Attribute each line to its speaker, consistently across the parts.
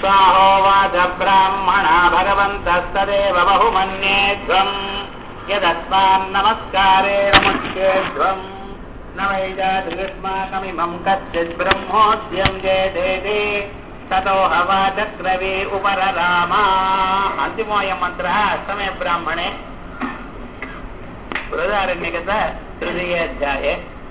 Speaker 1: साहोवाच ब्राह्मणा भगवन्तस्तदेव बहुमन्येध्वम् यदस्मान्नमस्कारेण मुच्येध्वम् न वैजादृष्माकमिमम् कश्चित् ब्रह्मोद्यम् जयदेति ततो हवाचक्रवे उपररामा अन्तिमोऽयं मन्त्रः अष्टमे ब्राह्मणे बृहदारण्यकत तृतीये अध्याये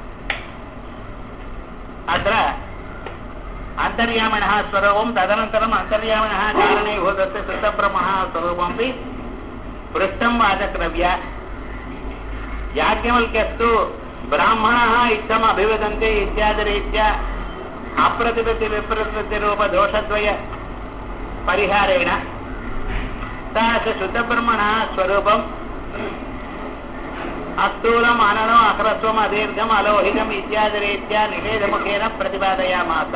Speaker 1: अत्र अन्तर्यामिणः स्वरूपं तदनन्तरम् अन्तर्यामिणः कारणीभूतस्य कृतब्रह्मणः स्वरूपमपि पृष्ठं वाचक्रव्य याज्ञवल्क्यस्तु ब्राह्मणः इत्थम् अभिवदन्ति इत्यादिरीत्या अप्रतिपत्तिविप्रतिरूपदोषद्वय परिहारेण सः च शुद्धब्रह्मणः स्वरूपम् अस्थूलम् अननो अक्रस्वम् अदीर्घम् अलोहितम् इत्यादिरीत्या निषेधमुखेन प्रतिपादयामास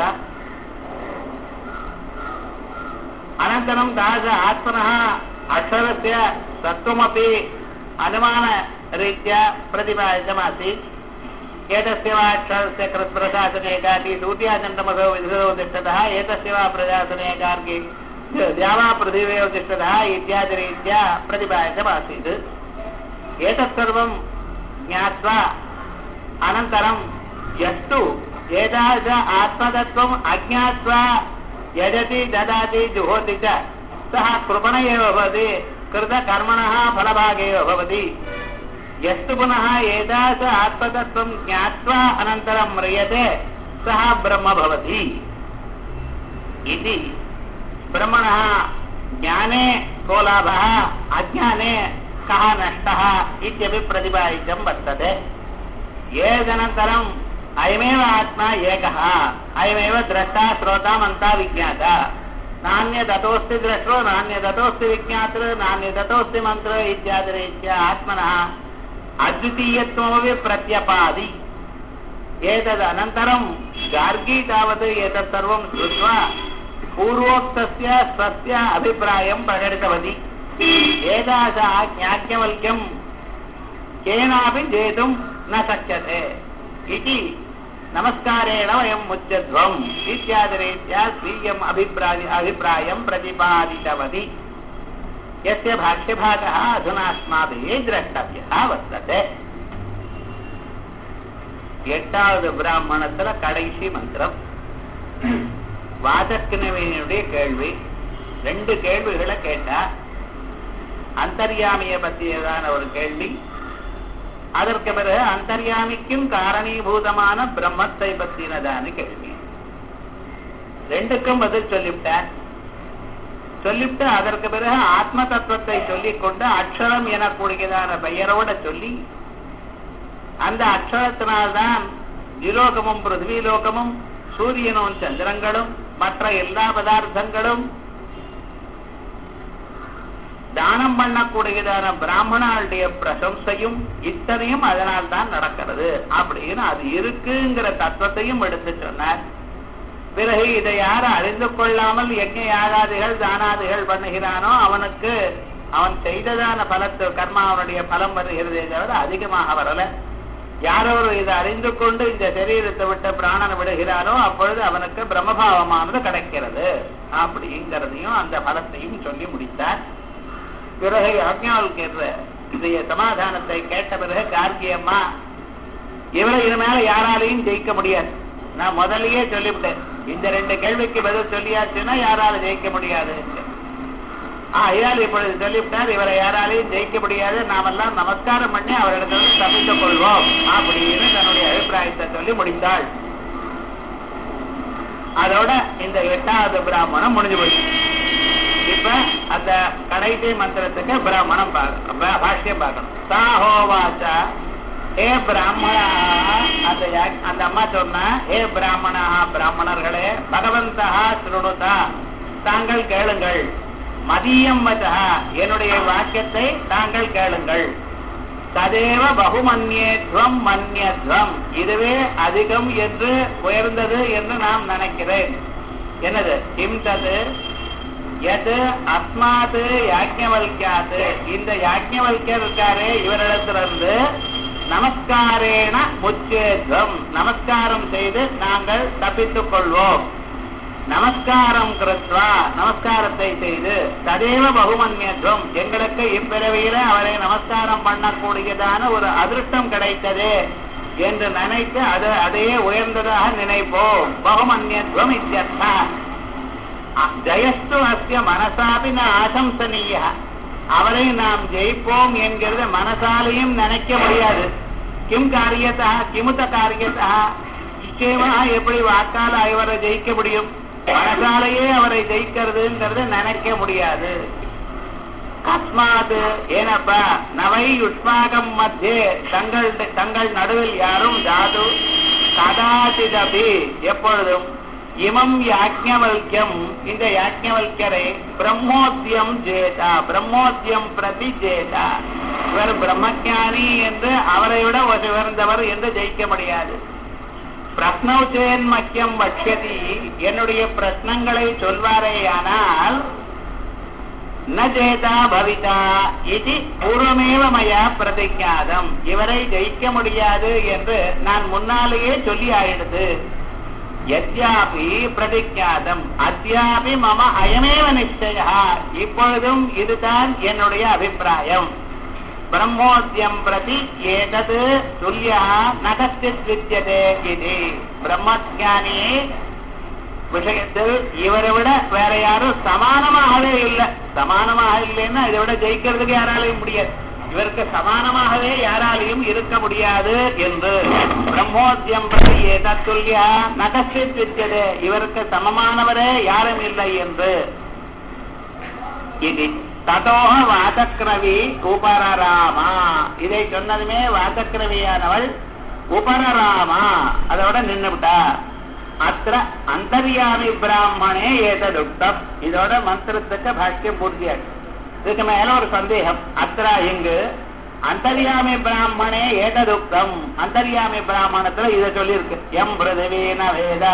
Speaker 1: अनन्तरं तादृश आत्मनः अक्षरस्य सत्त्वमपि अनुमानरीत्या प्रतिपादितमासीत् एतस्य वा अक्षरस्य कृत्प्रशासने एकाकी सूर्याचण्डमसौ विधौ तिष्ठतः एतस्य वा प्रशासने एकार्की द्यावा पृथिव्यौ तिष्ठतः इत्यादिरीत्या प्रतिपादितमासीत् एतत् सर्वं ज्ञात्वा अनन्तरं यस्तु एतादृश आत्मतत्त्वम् अज्ञात्वा यजति ददाति जुहोति च सः कृपण एव भवति कृतकर्मणः फलभागे एव भवति यस्तु पुनः एतादृश आत्मतत्त्वं ज्ञात्वा अनन्तरं म्रियते सः ब्रह्म भवति इति ब्रह्मणः ज्ञाने को लाभः अज्ञाने कः नष्टः इत्यपि प्रतिपादितं वर्तते एतदनन्तरम् अयमेव आत्मा एकः अयमेव द्रष्टा श्रोता मन्ता विज्ञाता नान्यदतोऽस्ति द्रष्टो नान्यदतोऽस्ति विज्ञातृ नान्यदतोऽस्ति मन्त्र इत्यादिरीत्या आत्मनः अद्वितीयत्वमपि प्रत्यपादि एतदनन्तरं गार्गी तावत् एतत् सर्वं श्रुत्वा पूर्वोक्तस्य स्वस्य अभिप्रायं प्रकटितवती एतादृश ज्ञाज्ञवल्क्यं केनापि जेतुं न शक्यते इति नमस्कारेण वयं मुच्यध्वम् इत्यादिरीत्या स्वीयम् अभिप्राय अभिप्रायं प्रतिपादितवती यस्य भाष्यभागः अधुना अस्माभिः द्रष्टव्यः वर्तते எட்டாவது பிராமணத்துல கடைசி மந்திரம் வாதக்கிணவியினுடைய கேள்வி ரெண்டு கேள்விகளை கேட்டா அந்தர்யாமிய பற்றியதான ஒரு கேள்வி அதற்கு பிறகு அந்தர்யாமிக்கும் காரணீபூதமான பிரம்மத்தை பற்றினதான கேள்வி ரெண்டுக்கும் பதில் சொல்லிவிட்டார் சொல்லிவிட்டு அதற்கு பிறகு ஆத்ம தத்துவத்தை சொல்லிக் கொண்டு அக்ஷரம் எனக்கூடியதான பெயரோட சொல்லி அந்த அக்ஷரத்தினால்தான் திலோகமும் பிருத்விலோகமும் சூரியனும் சந்திரங்களும் மற்ற எல்லா பதார்த்தங்களும் தானம் பண்ணக்கூடியதான பிராமணாளுடைய பிரசம்சையும் இத்தனையும் அதனால் தான் நடக்கிறது அப்படின்னு அது இருக்குங்கிற தத்துவத்தையும் எடுத்து சொன்னார் பிறகு இதை யார் அறிந்து கொள்ளாமல் யஜ்ய யாகாதிகள் தானாதிகள் பண்ணுகிறானோ அவனுக்கு அவன் செய்ததான பலத்து கர்மா அவனுடைய பலம் வருகிறதே தவிர அதிகமாக வரல யாரோ இதை அறிந்து கொண்டு இந்த சரீரத்தை விட்டு பிராணனை விடுகிறானோ அப்பொழுது அவனுக்கு பிரம்மபாவமானது கிடைக்கிறது அப்படிங்கிறதையும் அந்த பலத்தையும் சொல்லி முடித்தார் பிறகு அஜ்ஞாவுக்கு இதைய சமாதானத்தை கேட்ட பிறகு கார்கி அம்மா இவரை இது மேல யாராலையும் ஜெயிக்க முடியாது நான் முதல்லயே சொல்லிவிட்டேன் இந்த ரெண்டு கேள்விக்கு பதில் சொல்லியாச்சுன்னா யாராலும் ஜெயிக்க முடியாது ஆகையால் இப்பொழுது சொல்லிவிட்டார் இவரை யாராலையும் ஜெயிக்க முடியாது நாமெல்லாம் நமஸ்காரம் பண்ணி அவரிடத்துல தப்பித்துக் கொள்வோம் அப்படின்னு தன்னுடைய அபிப்பிராயத்தை சொல்லி முடிந்தாள் அதோட இந்த எட்டாவது பிராமணம் முடிஞ்சு போச்சு இப்ப அந்த கடைசி மந்திரத்துக்கு பிராமணம் பாஷ்யம் பார்க்கணும் சாஹோவாச்சா ஹே பிராமணா அந்த அந்த அம்மா சொன்ன ஹே பிராமணா பிராமணர்களே பகவந்தா சுருணுதா தாங்கள் கேளுங்கள் மதியம் வச்சா என்னுடைய வாக்கியத்தை தாங்கள் கேளுங்கள் ததேவ பகுமன்யேத்வம் மன்யத்வம் இதுவே அதிகம் என்று உயர்ந்தது என்று நான் நினைக்கிறேன் என்னது கிம் தது எது அஸ்மாது யாஜ்ஞவல்கியாது இந்த யாஜ்ஞவல்யர் இருக்காரே இவரிடத்திலிருந்து நமஸ்காரேன முச்சேத்வம் நமஸ்காரம் செய்து நாங்கள் தப்பித்துக் கொள்வோம் நமஸ்காரம் கிருத்வா நமஸ்காரம் நமஸ்காரத்தை செய்து ததேவ பகுமன்யத்துவம் எங்களுக்கு இப்பிறவியில அவரை நமஸ்காரம் பண்ணக்கூடியதான ஒரு அதிருஷ்டம் கிடைத்தது என்று நினைத்து அது அதையே உயர்ந்ததாக நினைப்போம் பகுமன்யத்துவம் இத்தியர்த்தா ஜெயஸ்து அஸ்ய மனசாபி ந ஆசம்சனீய அவரை நாம் ஜெயிப்போம் என்கிறது மனசாலையும் நினைக்க முடியாது கிம் காரியத்தா கிமுத்த காரியத்தா நிச்சயமா எப்படி வாக்கால இவரை ஜெயிக்க முடியும் மனசாலேயே அவரை ஜெயிக்கிறதுங்கிறது நினைக்க முடியாது கஸ்மாத் ஏனப்பா நவை யுஷ்மாகம் மத்தியே தங்கள் தங்கள் நடுவில் யாரும் ஜாது கதாசிதபி எப்பொழுதும் இமம் யாஜ்ஞவல்யம் இந்த யாஜ்ஞவல்யரை பிரம்மோத்தியம் ஜேதா பிரம்மோத்தியம் பிரதி ஜேதா இவர் பிரம்மஜானி என்று அவரை விட உயர்ந்தவர் என்று ஜெயிக்க முடியாது பிரஸ்னௌச்சேன் மக்கியம் வட்சதி என்னுடைய பிரश्னங்களை சொல்வாரேயானால் ந ஜேதா பவிதா இது பூர்வமேவ மயா பிரதிஜாதம் இவரை ஜெயிக்க முடியாது என்று நான் முன்னாலேயே சொல்லி ஆயிடுது யத்யாபி பிரதிஜாதம் அத்தியாபி மம அயமேவ நிச்சய இப்பொழுதும் இதுதான் என்னுடைய அபிப்பிராயம் பிரம்மோத்தியம் பிரதி ஏதது துல்லியா நகஸ்தித் வித்தியதே இது பிரம்மஜானி விஷயத்தில் இவரை விட வேற யாரும் சமானமாகவே இல்லை சமானமாக இல்லைன்னா இதை விட ஜெயிக்கிறதுக்கு யாராலையும் முடியாது இவருக்கு சமானமாகவே யாராலையும் இருக்க முடியாது என்று பிரம்மோத்தியம் பிரதி ஏதத்துல்யா நகஸ்தித் வித்தியதே இவருக்கு சமமானவரே யாரும் இல்லை என்று இது ததோக வாசக்கிரவி உபரராமா இதை சொன்னதுமே வாசக்கிரவியானவள் உபரராமா அதோட நின்னுவிட்டா அத்த அந்தர்யாமி பிராமணே ஏததுக்தம் இதோட மந்திரத்துக்கு பாஷ்யம் பூர்த்தியாச்சு இதுக்கு மேல ஒரு சந்தேகம் அத்ரா இங்கு அந்தர்யாமி பிராமணே ஏததுக்தம் அந்தர்யாமி பிராமணத்துல இதை சொல்லியிருக்கு எம் பிருதிவீன வேதா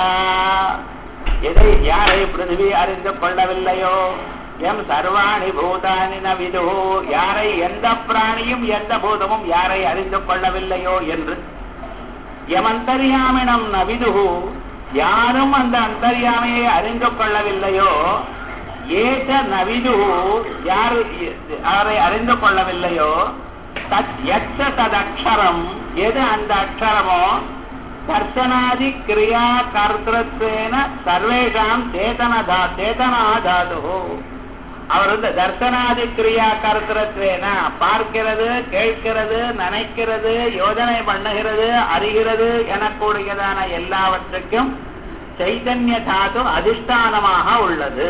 Speaker 1: எதை யாரை பிருதிவி அறிந்து கொள்ளவில்லையோ எம் சர்வாணி பூதானி ந விது யாரை எந்த பிராணியும் எந்த பூதமும் யாரை அறிந்து கொள்ளவில்லையோ என்று எமந்தரியாமினம் நவிதுகு யாரும் அந்த அந்தர்யாமையை அறிந்து கொள்ளவில்லையோ ஏக நவிது யார் யாரை அறிந்து கொள்ளவில்லையோ தத் எச்ச ததக்ஷரம் எது அந்த அக்ஷரமோ தர்சனாதி கிரியா கர்த்தத்வேன சர்வேஷாம் சேதனதா சேதனா தாது அவர் வந்து தர்சனாதி கிரியா கர்த்தத்வேன பார்க்கிறது கேட்கிறது நினைக்கிறது யோஜனை பண்ணுகிறது அறிகிறது எனக்கூடியதான எல்லாவற்றுக்கும் சைதன்ய தாது அதிஷ்டானமாக உள்ளது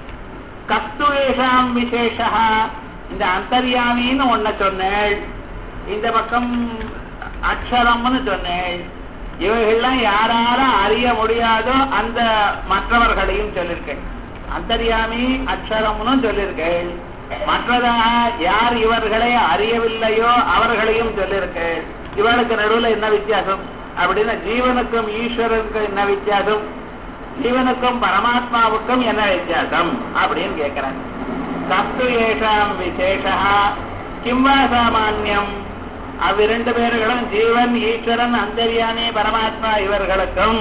Speaker 1: கஸ்துவேஷாம் விசேஷா இந்த அந்தர்யாமின்னு ஒன்ன சொன்னேள் இந்த பக்கம் அக்ஷரம்னு சொன்னேள் இவைகள்லாம் யாராலும் அறிய முடியாதோ அந்த மற்றவர்களையும் சொல்லியிருக்கேன் அந்தர்யாமி அக்ஷரம்னு சொல்லியிருக்கேள் மற்றதாக யார் இவர்களை அறியவில்லையோ அவர்களையும் சொல்லியிருக்கேள் இவளுக்கு நடுவில் என்ன வித்தியாசம் அப்படின்னா ஜீவனுக்கும் ஈஸ்வரனுக்கும் என்ன வித்தியாசம் ஜீவனுக்கும் பரமாத்மாவுக்கும் என்ன வித்தியாசம் அப்படின்னு கேட்கிறாங்க கஸ்து ஏஷாம் விசேஷா கிம்வா சாமான்யம் அவ்விரண்டு பேர்களும் ஜீவன் ஈஸ்வரன் அந்தரியானி பரமாத்மா இவர்களுக்கும்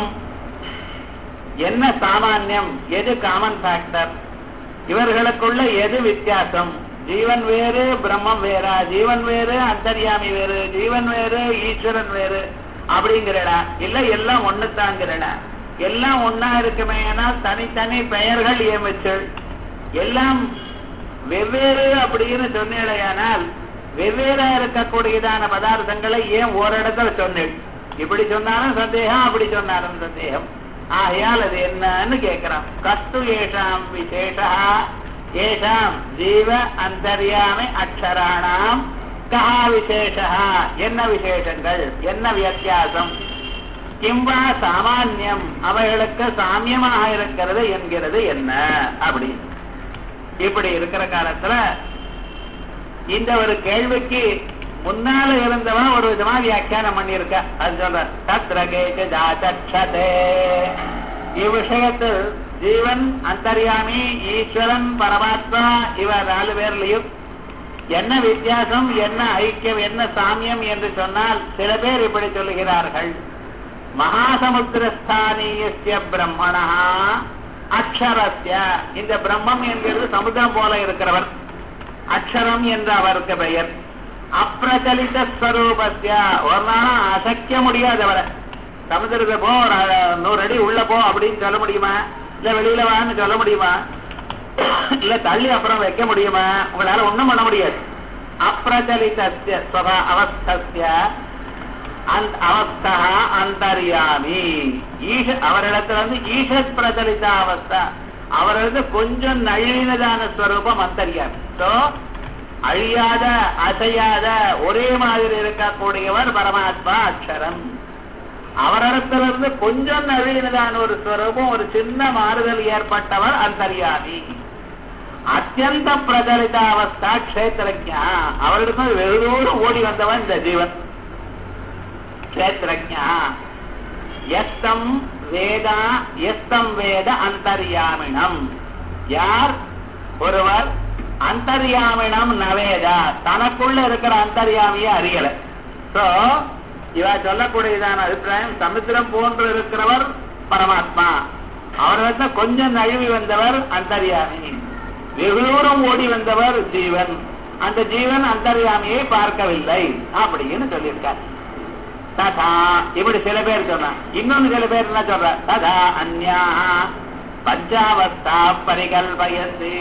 Speaker 1: என்ன சாமான்யம் எது காமன் ஃபேக்டர் இவர்களுக்குள்ள எது வித்தியாசம் ஜீவன் வேறு பிரம்மம் வேறா ஜீவன் வேறு அந்தர்யாமி வேறு ஜீவன் வேறு ஈஸ்வரன் வேறு அப்படிங்கிறடா இல்ல எல்லாம் ஒண்ணுத்தாங்கிறடா எல்லாம் ஒன்னா இருக்குமே ஆனால் தனித்தனி பெயர்கள் ஏமிச்சல் எல்லாம் வெவ்வேறு அப்படின்னு சொன்னேடையானால் வெவ்வேறா இருக்கக்கூடியதான பதார்த்தங்களை ஏன் ஓரிடத்துல சொன்னேன் இப்படி சொன்னாலும் சந்தேகம் அப்படி சொன்னாலும் சந்தேகம் ஆகையால் அது என்னன்னு கேட்கிறான் கஸ்து ஏஷாம் விசேஷா ஏஷாம் ஜீவ அந்தர்யாமி அக்ஷராணாம் கஹா விசேஷா என்ன விசேஷங்கள் என்ன வித்தியாசம் கிம்பா சாமான்யம் அவைகளுக்கு சாமியமாக இருக்கிறது என்கிறது என்ன அப்படி இப்படி இருக்கிற காலத்துல இந்த ஒரு கேள்விக்கு முன்னால இருந்தவன் ஒரு விதமா வியாக்கியானம் பண்ணியிருக்க அது சொல்ற தத்ரகேஜ ஜாதே இவ்விஷயத்தில் ஜீவன் அந்தர்யாமி ஈஸ்வரன் பரமாத்மா இவ நாலு பேர்லயும் என்ன வித்தியாசம் என்ன ஐக்கியம் என்ன சாமியம் என்று சொன்னால் சில பேர் இப்படி சொல்லுகிறார்கள் மகாசமுத்திரஸ்தானீய பிரம்மணா அக்ஷரஸ்ய இந்த பிரம்மம் என்கிறது சமுத்திரம் போல இருக்கிறவர் அக்ஷரம் என்று அவருக்கு பெயர் அப்பிரச்சலித ஸ்வரூபஸ்ய ஒரு நாளும் அசைக்க முடியாதவரை சமுத்திரத்தை போ ஒரு அஹ், நூறு அடி உள்ள போ அப்படின்னு சொல்ல முடியுமா இல்ல வெளியில வான்னு சொல்ல முடியுமா இல்ல தள்ளி அப்புறம் வைக்க முடியுமா உங்களால ஒண்ணும் பண்ண முடியாது அப்பிரச்சலிதஸ்ய ஸ்வபா அவஸ்தஸ்ய அந்த அவஸ்தா அந்தர்யாமி ஈஷ அவரிடத்துல வந்து ஈஷத் பிரச்சலித அவஸ்தா அவரிடத்து கொஞ்சம் நழுவினதான ஸ்வரூபம் அந்தர்யாமி சோ அழியாத அசையாத ஒரே மாதிரி இருக்கக்கூடியவர் பரமாத்மா அக்ஷரம் அவரிடத்திலிருந்து கொஞ்சம் நழுவினதான ஒரு ஸ்வரூபம் ஒரு சின்ன மாறுதல் ஏற்பட்டவர் அந்தர்யாமி அத்தியந்த பிரச்சலித அவஸ்தா கஷேத்திரஜா அவரிடத்தில் வெகு தூரம் ஓடி வந்தவன் இந்த ஜீவன் கஷேத்திரஜா எஸ்தம் வேதா எஸ்தம் வேத அந்தர்யாமினம் யார் ஒருவர் அந்தர்யாமினம் நவேதா தனக்குள்ள இருக்கிற அந்தர்யாமிய அறியல சோ இவ சொல்லக்கூடியதான அபிப்பிராயம் சமுத்திரம் போன்று இருக்கிறவர் பரமாத்மா அவரிடத்துல கொஞ்சம் நழுவி வந்தவர் அந்தர்யாமி வெகு தூரம் ஓடி வந்தவர் ஜீவன் அந்த ஜீவன் அந்தர்யாமியை பார்க்கவில்லை அப்படின்னு சொல்லியிருக்கார் ததா இப்படி சில பேர் சொன்னா இன்னொன்னு சில பேர் என்ன சொல்ற ததா அந்யா பஞ்சாவஸ்தா பரிகல்பயசி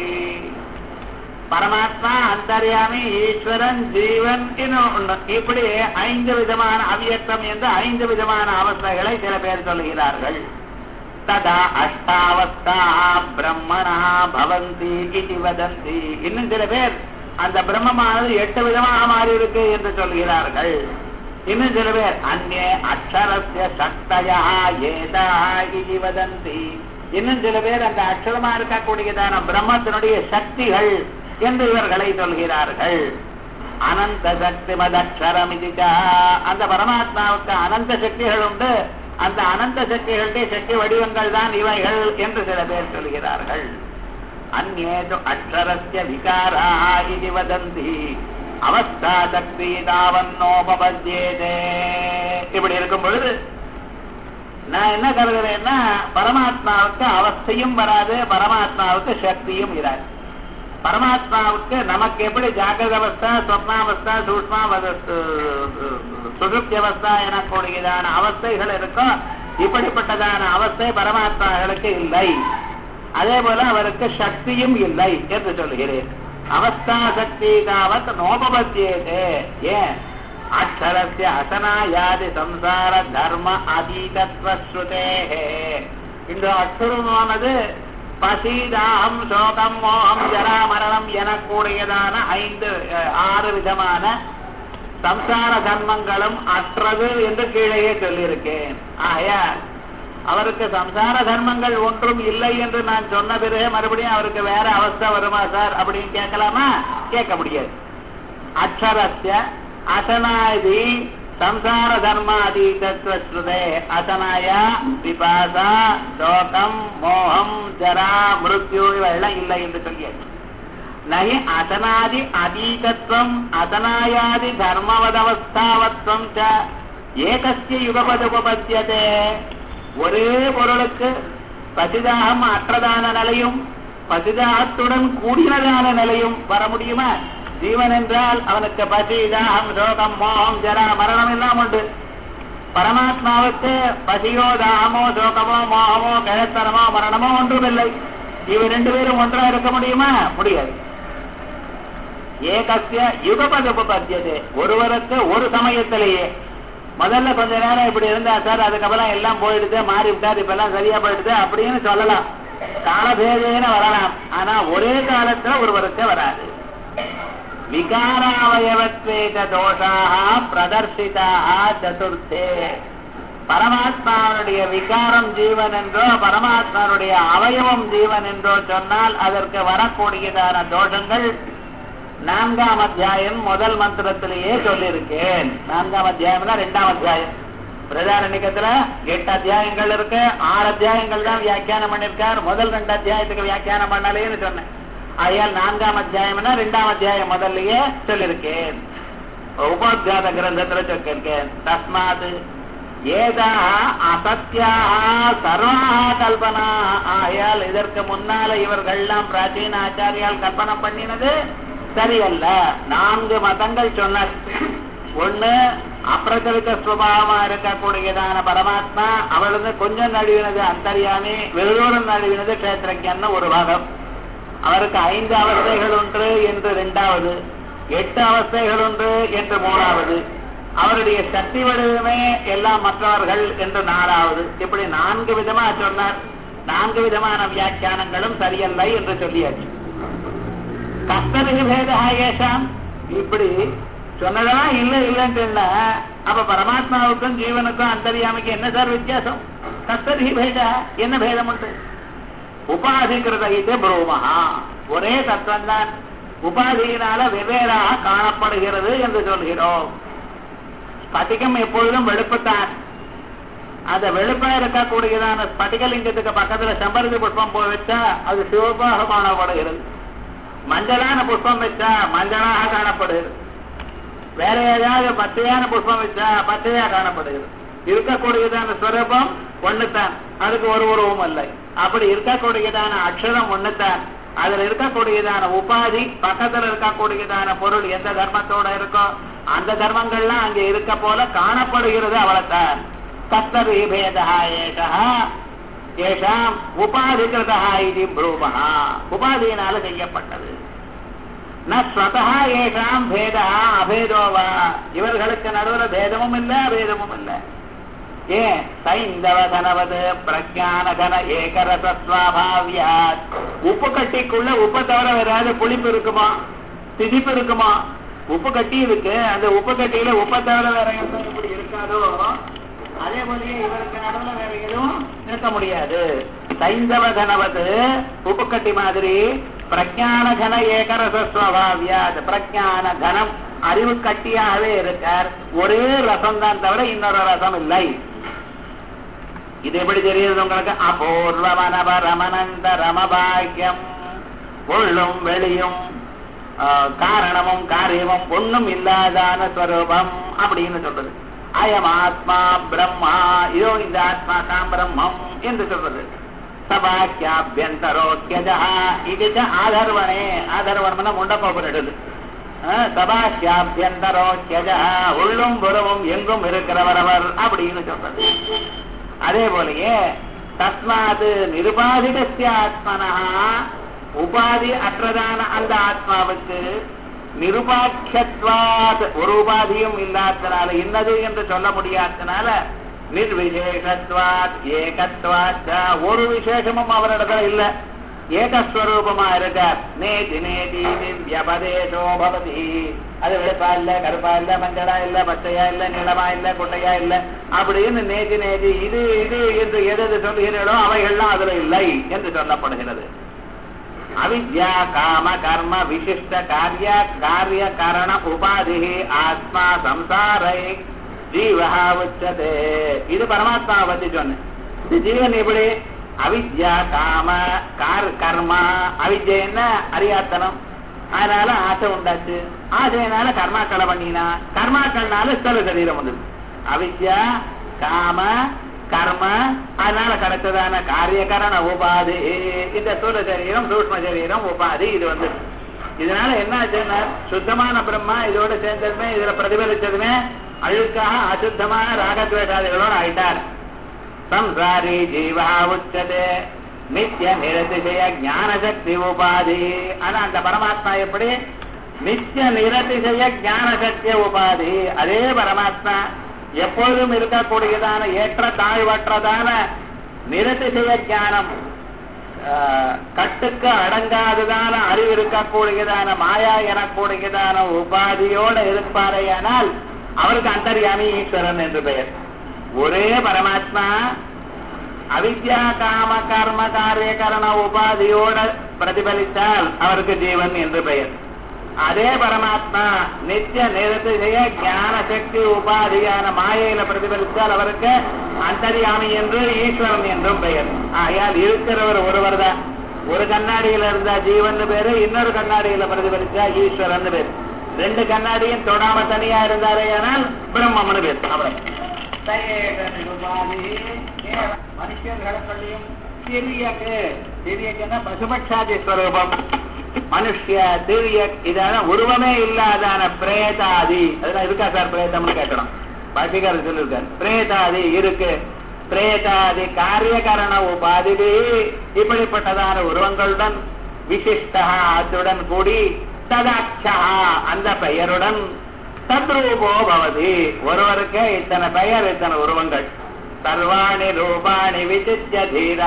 Speaker 1: பரமாத்மா அந்தர்யாமி ஈஸ்வரன் ஜீவன் இன்னும் ஒண்ணு. இப்படி ஐந்து விதமான அவ்யக்தம் என்று ஐந்து விதமான அவஸ்தைகளை சில பேர் சொல்கிறார்கள் ததா அஷ்டாவஸ்தா பிரம்மணா பவந்தி இது வதந்தி இன்னும் சில பேர் அந்த பிரம்மமானது எட்டு விதமாக மாறி இருக்கு என்று சொல்கிறார்கள் இன்னும் சில பேர் அந்நே அக்ஷரஸ்ய சக்தயா ஏதா இது வதந்தி இன்னும் சில பேர் அந்த அக்ஷரமா இருக்கக்கூடியதான பிரம்மத்தினுடைய சக்திகள் என்று இவர்களை சொல்கிறார்கள் அனந்த சக்தி மதக்ஷரம் அந்த பரமாத்மாவுக்கு அனந்த சக்திகள் உண்டு அந்த அனந்த சக்திகளுடைய சக்தி வடிவங்கள் தான் இவைகள் என்று சில பேர் சொல்கிறார்கள் அந்நேது அக்ஷரஸ்ய விகாரா இது வதந்தி அவஸ்தா சக்தி தாவன்னோபபத்யேதே இப்படி இருக்கும் பொழுது நான் என்ன கருதுறேன்னா பரமாத்மாவுக்கு அவஸ்தையும் வராது பரமாத்மாவுக்கு சக்தியும் இராது பரமாத்மாவுக்கு நமக்கு எப்படி ஜாகிரத அவஸ்தா சொப்னாவஸ்தா சூஷ்மா சுழுப்தி அவஸ்தா எனக்கூடியதான அவஸ்தைகள் இருக்கோ இப்படிப்பட்டதான அவஸ்தை பரமாத்மாக்களுக்கு இல்லை அதே போல அவருக்கு சக்தியும் இல்லை என்று சொல்கிறேன் அவஸ்தா சக்தி தாவத் நோபபத்தியேதே ஏன் அக்ஷரஸ்ய அசனாயாதி சம்சார தர்ம அதீதத்வ ஸ்ருதேஹே இந்த அக்ஷரமானது பசி தாகம் சோகம் மோகம் ஜரா மரணம் எனக்கூடியதான ஐந்து அஹ், ஆறு விதமான சம்சார தர்மங்களும் அற்றது என்று கீழேயே சொல்லியிருக்கேன் ஆயா அவருக்கு சம்சார தர்மங்கள் ஒன்றும் இல்லை என்று நான் சொன்ன பிறகு மறுபடியும் அவருக்கு வேற அவஸ்தை வருமா சார் அப்படின்னு கேட்கலாமா கேட்க முடியாது அக்ஷரஸ்ய அசனாதி சம்சார தர்மாதீதத்துவ ஸ்ருதே அசனாய விபாசா சோகம் மோகம் ஜரா மிருத்யு இவையெல்லாம் இல்லை என்று சொல்லியாச்சு நகி அசனாதி அதீதத்துவம் அசனாயாதி தர்மவதவஸ்தாவத்வம் ச ஏகஸ்ய யுகபதுபபத்தியதே ஒரே பொருளுக்கு பசிதாகம் அற்றதான நிலையும் பசிதாகத்துடன் கூடினதான நிலையும் வர முடியுமா ஜீவன் என்றால் அவனுக்கு பசி தாகம் சோகம் மோகம் ஜரா மரணம் எல்லாம் உண்டு பரமாத்மாவுக்கு பசியோ தாகமோ சோகமோ மோகமோ கிழத்தனமோ மரணமோ ஒன்றுமில்லை இவ ரெண்டு பேரும் ஒன்றா இருக்க முடியுமா முடியாது ஏகசிய யுகபதுபத்தியது ஒருவருக்கு ஒரு சமயத்திலேயே முதல்ல கொஞ்ச நேரம் இப்படி இருந்தா சார் அதுக்கப்புறம் எல்லாம் போயிடுது மாறி விட்டார் இப்ப எல்லாம் சரியா போயிடுது அப்படின்னு சொல்லலாம் காலபேதேன வரலாம் ஆனா ஒரே காலத்துல ஒருவருக்கு வராது விகாராவயவத்வேத தோஷாக பிரதர்சிதாக சதுர்த்தே பரமாத்மாவுடைய விகாரம் ஜீவன் என்றோ பரமாத்மாவுடைய அவயவம் ஜீவன் என்றோ சொன்னால் அதற்கு வரக்கூடியதான தோஷங்கள் நான்காம் அத்தியாயம் முதல் மந்திரத்திலேயே சொல்லியிருக்கேன் நான்காம் அத்தியாயம்னா ரெண்டாம் அத்தியாயம் பிரதாரணிகத்துல எட்டு அத்தியாயங்கள் இருக்கு ஆறு அத்தியாயங்கள் தான் வியாக்கியானம் பண்ணிருக்கார் முதல் ரெண்டு அத்தியாயத்துக்கு வியாக்கியானம் பண்ணலேன்னு சொன்னேன் ஆகையால் நான்காம் அத்தியாயம்னா ரெண்டாம் அத்தியாயம் முதல்லயே சொல்லியிருக்கேன் உபோத்காத கிரந்தத்துல சொல்லியிருக்கேன் தஸ்மாத் ஏதாக அசத்தியாக சர்வாக கல்பனா ஆயால் இதற்கு முன்னால இவர்கள்லாம் பிராச்சீன ஆச்சாரியால் கல்பனை பண்ணினது சரியல்ல நான்கு மதங்கள் சொன்னார் ஒண்ணு அப்பிரச்சலித்த சுபாவமா இருக்கக்கூடியதான பரமாத்மா அவளது கொஞ்சம் நழுவினது அந்தரியாமி வெறுதூரம் நழுவினது கஷேத்திரஜன்னு ஒரு பாகம் அவருக்கு ஐந்து அவஸ்தைகள் ஒன்று என்று இரண்டாவது எட்டு அவஸ்தைகள் ஒன்று என்று மூணாவது அவருடைய சக்தி வடிவமே எல்லாம் மற்றவர்கள் என்று நாலாவது இப்படி நான்கு விதமா சொன்னார் நான்கு விதமான வியாக்கியானங்களும் சரியல்ல என்று சொல்லியாச்சு கஷ்டருக்கு பேதா ஏஷாம் இப்படி சொன்னதெல்லாம் இல்ல இல்லைன்னு இல்ல அப்ப பரமாத்மாவுக்கும் ஜீவனுக்கும் அந்தரியாமைக்கு என்ன சார் வித்தியாசம் கஷ்டருக்கு பேதா என்ன பேதம் உண்டு உபாதிகிருத இது புரோமஹா ஒரே தத்துவம் தான் உபாதியினால வெவ்வேறாக காணப்படுகிறது என்று சொல்கிறோம் ஸ்பட்டிகம் எப்பொழுதும் வெளுப்புத்தான் அந்த வெளுப்பா இருக்கக்கூடியதான ஸ்பட்டிகலிங்கத்துக்கு பக்கத்துல செம்பருத்தி புஷ்பம் போய் வச்சா அது சிவப்பாக காணப்படுகிறது மஞ்சளான புஷ்பம் வச்சா மஞ்சளாக காணப்படுகிறது வேற ஏதாவது பச்சையான புஷ்பம் வச்சா பச்சையா காணப்படுகிறது இருக்கக்கூடியதான ஸ்வரூபம் ஒண்ணுத்தான் அதுக்கு ஒரு உருவம் இல்லை அப்படி இருக்கக்கூடியதான அக்ஷரம் ஒண்ணுத்தான் அதுல இருக்கக்கூடியதான உபாதி பக்கத்துல இருக்கக்கூடியதான பொருள் எந்த தர்மத்தோட இருக்கோ அந்த தர்மங்கள்லாம் அங்க இருக்க போல காணப்படுகிறது அவளைத்தான் தத்தர் பேதா ஏகா ஏஷாம் உபாதிகிருதா இது ப்ரூமஹா உபாதியினால செய்யப்பட்டது ந ஸ்வதா ஏஷாம் பேதா அபேதோவா இவர்களுக்கு நடுவில் பேதமும் இல்ல அபேதமும் இல்ல ஏன் சைந்தவ கனவது பிரஜான கன ஏகரச சுவாபாவியாத் உப்பு கட்டிக்குள்ள உப்பை தவிர வேற ஏதாவது புளிப்பு இருக்குமா திதிப்பு இருக்குமா உப்பு கட்டி இருக்கு அந்த உப்பு கட்டியில உப்பை தவிர வேற எந்த இப்படி இருக்காதோ அதே போலயே இவருக்கு நடுவில் வேற எதுவும் இருக்க முடியாது சைந்தவ கனவது உப்பு கட்டி மாதிரி பிரஜான கன ஏகரச சுவாபாவியாத் பிரஜான கனம் அறிவு கட்டியாகவே இருக்கார் ஒரே ரசம் தான் தவிர இன்னொரு ரசம் இல்லை இது எப்படி தெரியுது உங்களுக்கு அபூர்வமனப ரமனந்த ரமபாக்கியம் உள்ளும் வெளியும் காரணமும் காரியமும் ஒண்ணும் இல்லாதான ஸ்வரூபம் அப்படின்னு சொல்றது அயம் ஆத்மா பிரம்மா இதோ இந்த ஆத்மா தான் பிரம்மம் என்று சொல்றது சபாக்கியாபியந்தரோக்கியஜா இது ஆதர்வனே ஆதர்வனம்னா முண்டப்போடுது சபாக்கியாபியந்தரோக்கியஜா உள்ளும் புறமும் எங்கும் இருக்கிறவரவர் அப்படின்னு சொல்றது அதே போலயே தஸ்மாது நிருபாதிகசிய ஆத்மனா உபாதி அற்றதான அந்த ஆத்மாவுக்கு நிருபாட்சத்வாத் ஒரு உபாதியும் இல்லாதனால இன்னது என்று சொல்ல முடியாதனால நிர்விசேஷத்வாத் ஏகத்வாத் ஒரு விசேஷமும் அவரிடத்துல இல்ல ஏகஸ்வரூபமா இருக்கார் நேதி நேதி திவ்யபதேசோ பவதி அது வெளுப்பா இல்ல கருப்பா இல்ல மஞ்சளா இல்ல பச்சையா இல்ல நிலமா இல்ல குட்டையா இல்ல அப்படின்னு நேதி நேதி இது இது என்று எது சொல்கிறீர்களோ அவைகள்லாம் அதுல இல்லை என்று சொல்லப்படுகிறது அவித்யா காம கர்ம விசிஷ்ட காரிய காரிய கரண உபாதி ஆத்மா சம்சாரை ஜீவா உச்சதே இது பரமாத்மாவை பத்தி சொன்னேன் இது ஜீவன் எப்படி அவித்யா காம கார் கர்மா அவித்யா என்ன அறியாத்தனம் அதனால ஆசை உண்டாச்சு ஆசையினால கர்மாக்களை பண்ணினா கர்மாக்கள்னால ஸ்தல சரீரம் வந்தது அவித்யா காம கர்ம அதனால கிடைச்சதான காரியகரண உபாதி இந்த ஸ்தூல சரீரம் சூக்ம சரீரம் உபாதி இது வந்து இதனால என்ன ஆச்சுன்னா சுத்தமான பிரம்மா இதோட சேர்ந்ததுமே இதுல பிரதிபலிச்சதுமே அழுக்காக அசுத்தமான ராகத்வேஷாதிகளோட ஆயிட்டார் சம்சாரி ஜீவா உச்சதே நித்திய நிரதிசய ஞான சக்தி உபாதி ஆனா அந்த பரமாத்மா எப்படி நித்திய நிரதிசய ஞான சக்திய உபாதி அதே பரமாத்மா எப்பொழுதும் இருக்கக்கூடியதான ஏற்ற தாழ்வற்றதான நிரதிசய ஞானம் கட்டுக்கு அடங்காததான அறிவு இருக்கக்கூடியதான மாயா எனக்கூடியதான உபாதியோட இருப்பாரையானால் அவருக்கு அந்தர்யாமி ஈஸ்வரன் என்று பெயர் ஒரே பரமாத்மா அவித்யா காம கர்ம காரியகரண உபாதியோட பிரதிபலித்தால் அவருக்கு ஜீவன் என்று பெயர் அதே பரமாத்மா நித்திய நிறுத்திய ஞான சக்தி உபாதியான மாயையில பிரதிபலித்தால் அவருக்கு அந்தரியாமி என்று ஈஸ்வரன் என்றும் பெயர் ஆகையால் இருக்கிறவர் ஒருவர் தான் ஒரு கண்ணாடியில இருந்தா ஜீவன் பேரு இன்னொரு கண்ணாடியில பிரதிபலிச்சா ஈஸ்வரன் பேரு ரெண்டு கண்ணாடியும் தொடாம தனியா இருந்தாரே ஆனால் பிரம்மம்னு பேர் அவ்வளவு மனுஷர்களுக்குள்ளேயும் திரியக்கு திரியக்குன்னா பசுபட்சாதி ஸ்வரூபம் மனுஷ்ய திரியக் இதான உருவமே இல்லாதான பிரேதாதி அதெல்லாம் இருக்கா சார் பிரேதம்னு கேட்கணும் பாட்டிக்காரர் சொல்லியிருக்காரு பிரேதாதி இருக்கு பிரேதாதி காரியகரண உபாதிதி இப்படிப்பட்டதான உருவங்களுடன் விசிஷ்டா அத்துடன் கூடி ததாட்சா அந்த பெயருடன் தத்ரூபோ பவதி ஒருவருக்கு இத்தனை பெயர் இத்தனை உருவங்கள் சர்வாணி ரூபாணி விசித்திய தீர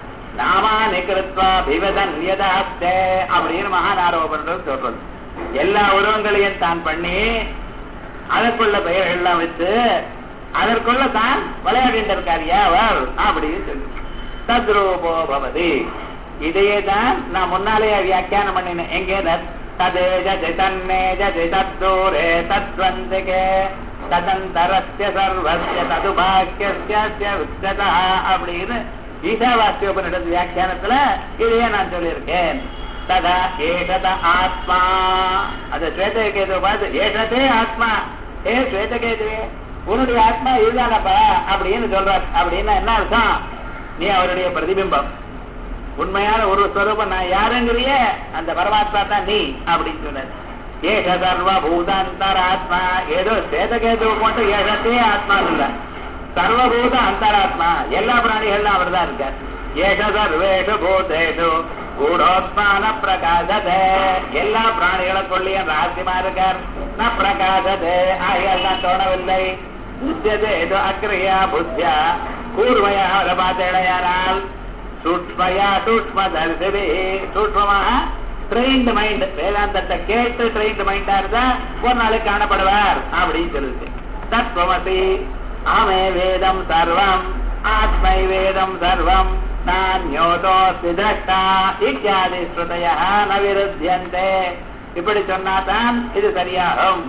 Speaker 1: நாமானி கிருத்வா பிவதன் யதாஸ்தே அப்படின்னு மகானாரோபன்றது சொல்றது எல்லா உருவங்களையும் தான் பண்ணி அதற்குள்ள பெயர் எல்லாம் வச்சு அதற்குள்ள தான் விளையாடிட்டு இருக்காரியா அவர் அப்படின்னு சொல்லி தத்ரூபோ பவதி இதையே தான் நான் முன்னாலேயே வியாக்கியானம் பண்ணினேன் எங்கே ததே ஜதி தன்னே ஜதி தத்தூரே தத்வந்திகே ததந்தரஸ்ய சர்வஸ்ய ததுபாக்கியஸ்ய வித்ததா அப்படின்னு ஈசாவாஸ்யோபனிடத்து வியாக்கியானத்துல இதையே நான் சொல்லியிருக்கேன் ததா ஏகத ஆத்மா அது ஸ்வேதகேது பார்த்து ஏகதே ஆத்மா ஏ ஸ்வேதகேதுவே உன்னுடைய ஆத்மா இதுதானப்பா அப்படின்னு சொல்றார் அப்படின்னா என்ன அர்த்தம் நீ அவருடைய பிரதிபிம்பம் உண்மையான ஒரு ஸ்வரூபம் நான் யாருங்கிறிய அந்த பரமாத்மா தான் நீ அப்படின்னு சொன்னார் ஏக சர்வ பூதாந்தர ஆத்மா ஏதோ சேதகேது போட்டு ஏகத்தே ஆத்மா இல்ல சர்வபூத அந்தராத்மா எல்லா பிராணிகளும் அவர் தான் இருக்கார் ஏக சர்வேஷு பூதேஷு கூடோத்மான பிரகாசதே எல்லா பிராணிகளுக்குள்ளேயும் ரகசியமா இருக்கார் ந பிரகாசதே ஆகியால் தான் தோணவில்லை புத்தியதே ஏதோ அக்ரியா புத்தியா கூர்மையா அவரை பார்த்தேடையானால் சூட்சமையா சூட்சம தரிசனே சூட்சமாக ட்ரெயின்டு மைண்ட் வேதாந்தத்தை கேட்டு ட்ரெயின்டு மைண்டா இருந்தா ஒரு நாளைக்கு காணப்படுவார் அப்படின்னு சொல்லுது தத்வமசி ஆமே வேதம் சர்வம் ஆத்மை வேதம் சர்வம் நான்யோதோஸ்தி திரஷ்டா இத்தியாதி ஸ்ருதய ந விருத்தியந்தே இப்படி சொன்னாதான் இது சரியாகும்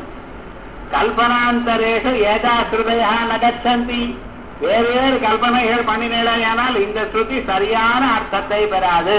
Speaker 1: கல்பனாந்தரேஷு ஏதா ஸ்ருதயா ந கச்சந்தி வேறு வேறு கல்பனைகள் பண்ணினேனால் இந்த ஸ்ருதி சரியான அர்த்தத்தை பெறாது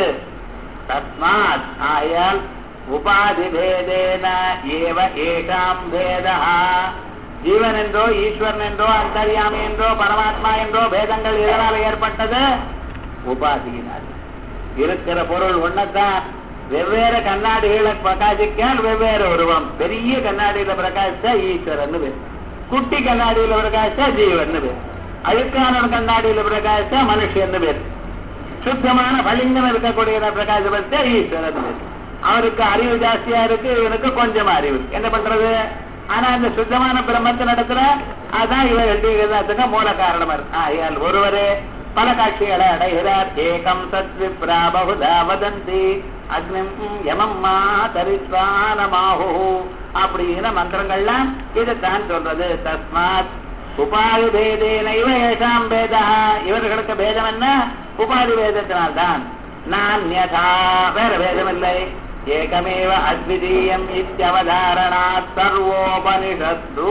Speaker 1: தஸ்மாத் ஆயால் உபாதி பேதேன ஏவ ஏகாம் பேதா ஜீவன் என்றோ ஈஸ்வரன் என்றோ அந்தர்யாமி என்றோ பரமாத்மா என்றோ பேதங்கள் எதனால் ஏற்பட்டது உபாதியினால் இருக்கிற பொருள் ஒன்னதான் வெவ்வேறு கண்ணாடிகளை பிரகாசிக்கால் வெவ்வேறு உருவம் பெரிய கண்ணாடியில பிரகாசிச்சா ஈஸ்வரன் பேர் குட்டி கண்ணாடியில பிரகாசிச்சா ஜீவன் பேர் அழுக்கான கண்ணாடியில பிரகாசிச்சா மனுஷன் பேர் சுத்தமான பளிங்கம் இருக்கக்கூடிய பிரகாசப்படுத்த ஈஸ்வரன் பேர் அவருக்கு அறிவு ஜாஸ்தியா இருக்கு இவனுக்கு கொஞ்சம் அறிவு என்ன பண்றது ஆனா இந்த சுத்தமான பிரம்மத்தின் இடத்துல அதான் இவர் எழுதியதுக்கு மூல காரணமா இருக்கு ஆகையால் ஒருவரே பல காட்சிகளை அடைகிறார் ஏகம் சத் விப்ரா பகுதா வதந்தி அக்னிம் யமம் மா தரிஸ்வானமாஹு அப்படின்னு மந்திரங்கள்லாம் இதுதான் சொல்றது தஸ்மாத் உபாதி பேதேனைவ ஏஷாம் பேதா இவர்களுக்கு பேதம் என்ன உபாதி பேதத்தினால்தான் நான் யதா வேற பேதம் இல்லை ஏகமேவ அத்விதீயம் இத்தியவதாரணா சர்வோபனிஷத்து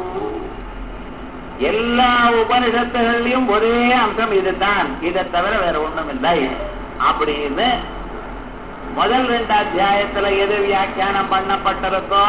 Speaker 1: எல்லா உபனிஷத்துகள்லயும் ஒரே அம்சம் இதுதான் இதை தவிர வேற ஒண்ணும் இல்லை அப்படின்னு முதல் ரெண்டு அத்தியாயத்துல எது வியாக்கியானம் பண்ணப்பட்டிருக்கோ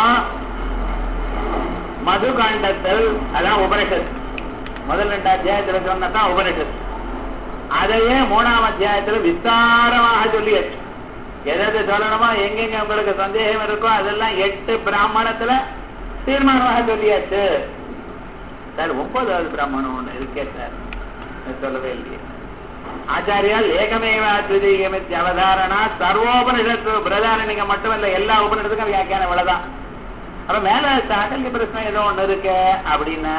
Speaker 1: மது காண்டத்தில் அதான் உபனிஷத் முதல் ரெண்டு அத்தியாயத்துல சொன்னதான் உபனிஷத் அதையே மூணாம் அத்தியாயத்துல விஸ்தாரமாக சொல்லியாச்சு எதாவது சொல்லணுமோ எங்கெங்க உங்களுக்கு சந்தேகம் இருக்கோ அதெல்லாம் எட்டு பிராமணத்துல தீர்மானமாக சொல்லியாச்சு சார் ஒன்பதாவது பிராமணம் ஒண்ணு இருக்கே சார் சொல்லவே இல்லையே ஆச்சாரியால் ஏகமேவ அத்விதீயமித்தி அவதாரணா சர்வோபனிஷத்து பிரதாரணிங்க மட்டுமல்ல எல்லா உபனிஷத்துக்கும் வியாக்கியானம் இவ்வளவுதான் அப்ப மேல சாகல்ய பிரச்சனை ஏதோ ஒண்ணு இருக்கு அப்படின்னா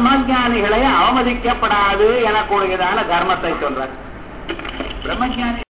Speaker 1: பிரம்மஜானிகளை அவமதிக்கப்படாது எனக்கூடியதான தர்மத்தை சொல்றார் பிரம்மஜானி